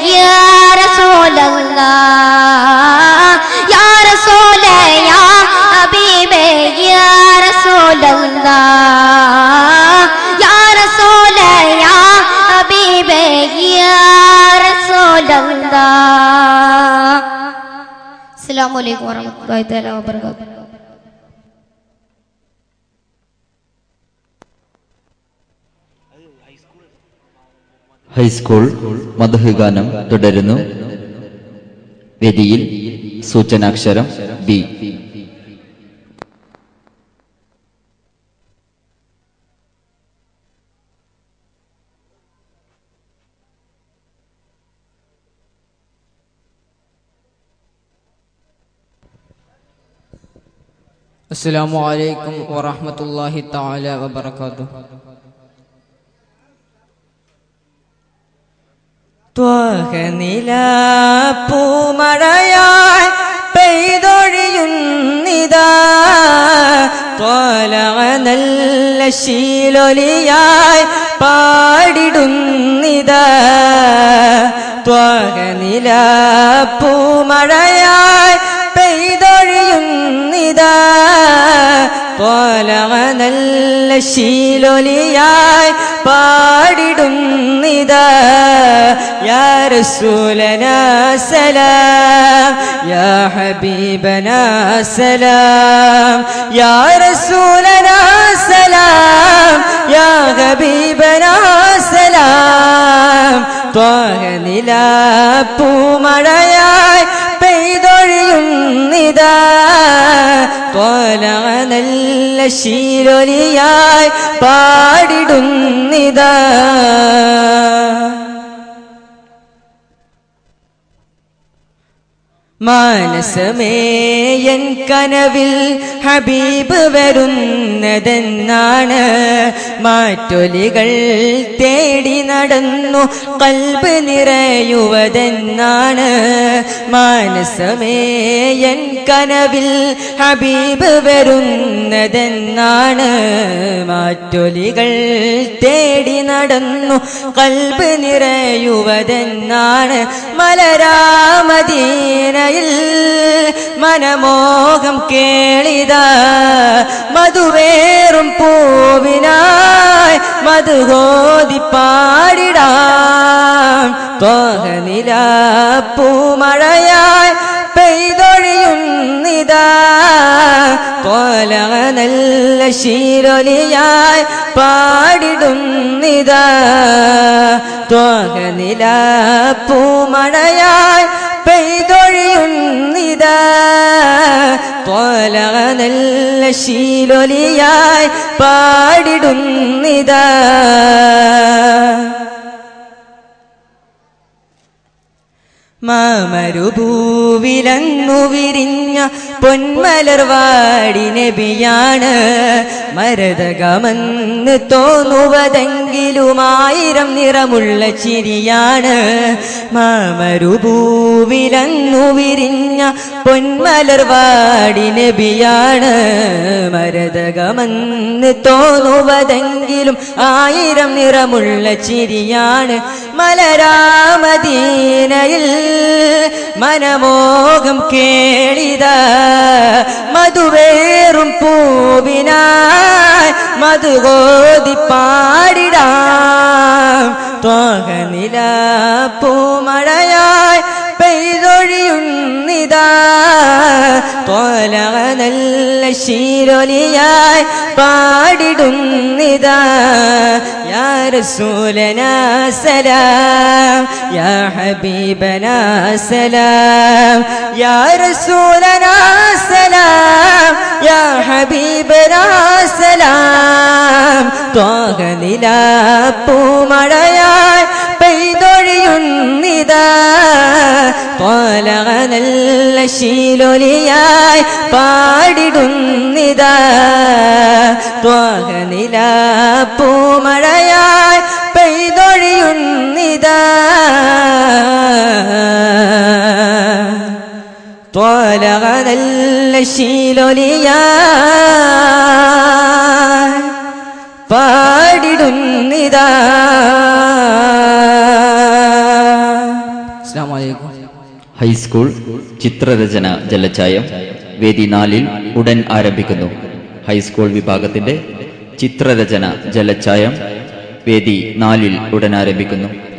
യാ റസൂലല്ലാ യാ റസൂല യാ ഹബീബേ യാ റസൂലല്ലാ യാ റസൂല യാ ഹബീബേ യാ റസൂലല്ലാ അസ്സലാമു അലൈക്കും വറഹ്മത്തുള്ളാഹി തആല വബറകാതുഹു ഹൈസ്കൂൾ മധുഗാനം തുടരുന്നു വേദിയിൽ സൂചനാക്ഷരം ബി السلام عليكم ورحمة الله تعالى وبركاته പൂമഴയായി പെയ്തൊഴിയുന്നിതാ തോലവ നല്ല ശീലൊലിയായി പാടിടുന്നിതാ ത്വകനില പൂമഴയായി പെയ്തൊഴിയുന്നിതാ പോലവ നല്ല ശീലൊലിയായി പാടിടുന്നിതാ യാ റസൂലനാ സലാം യാ ഹബീബനാ സലാം യാ റസൂലനാ സലാം യാ ഹബീബനാ സലാം ത്വകനില പൂമഴയായി പെയ്തൊഴിയുന്നിതാ തോല നല്ല ശീലൊലിയായി പാടിടുന്നിതാ മാനസമേയൻ കനവിൽ ഹബീബ് വരുന്നതെന്നാണ് മാറ്റൊലികൾ തേടി നടന്നു കൽബ് നിറയുവതെന്നാണ് മാനസമേയൻ കനവിൽ ഹബീബ് വരുന്നതെന്നാണ് മാറ്റൊലികൾ തേടി നടന്നു കൽബ് നിറയുവതെന്നാണ് മലരാമദീനയിൽ മനമോഹം കേളിത മധുവേറും പൂവിനായി മധുഹോതി പാടിടാം തോഹനില പൂമഴയായി പെയ്തൊഴിയുന്നിതാ പോല നല്ല ശീലൊലിയായി പാടിടുന്നിതാ തോഹനില പൂമഴയായി പെയ്തൊഴിയുന്നിതാ പോല നല്ല ശീലൊലിയായി പാടിടുന്നിതാ മാമരുഭൂവിലങ്ങു വിരിഞ്ഞ പൊന്മലർവാടി നബിയാണ് മരതകമെന്ന് തോന്നുവതെങ്കിലും ആയിരം നിറമുള്ള ചിരിയാണ് മാമരുഭൂവിലങ്ങു വിരിഞ്ഞ പൊന്മലർവാടി നബിയാണ് മരതകമെന്ന് തോന്നുവതെങ്കിലും ആയിരം നിറമുള്ള ചിരിയാണ് മലരാമദീനയിൽ മനമോഹം കേളിത മധുവേറും പൂവിനായി മധുകോതി പാടിടാം ത്വകനില പൂമഴയായി പെയ്തൊഴിയുന്നിതാ തോല നല്ല ശീലൊലിയായി പാടിടുന്നിതാ യാ റസൂലനാ സലാം യാ ഹബീബനാ സലാം യാ റസൂലനാ സലാം യാ ഹബീബനാ സലാം ത്വകനില പൂമഴയായി പെയ്തൊഴിയുന്നിതാ പോല നല്ല ശീലൊലിയായി പാടിടുന്നിതാ ത്വകനില പൂമഴയായി പെയ്തൊഴിയുന്നിതാ ത്വല നല്ല ശീലൊലിയായി പാടിടുന്നിതാ അസ്സാം വലൈക്കും ഹൈസ്കൂൾ ചിത്രരചന ജലച്ചായം വേദി നാലിൽ ഉടൻ ആരംഭിക്കുന്നു ഹൈസ്കൂൾ വിഭാഗത്തിന്റെ ചിത്രരചന ജലച്ചായം വേദി നാലിൽ ഉടൻ ആരംഭിക്കുന്നു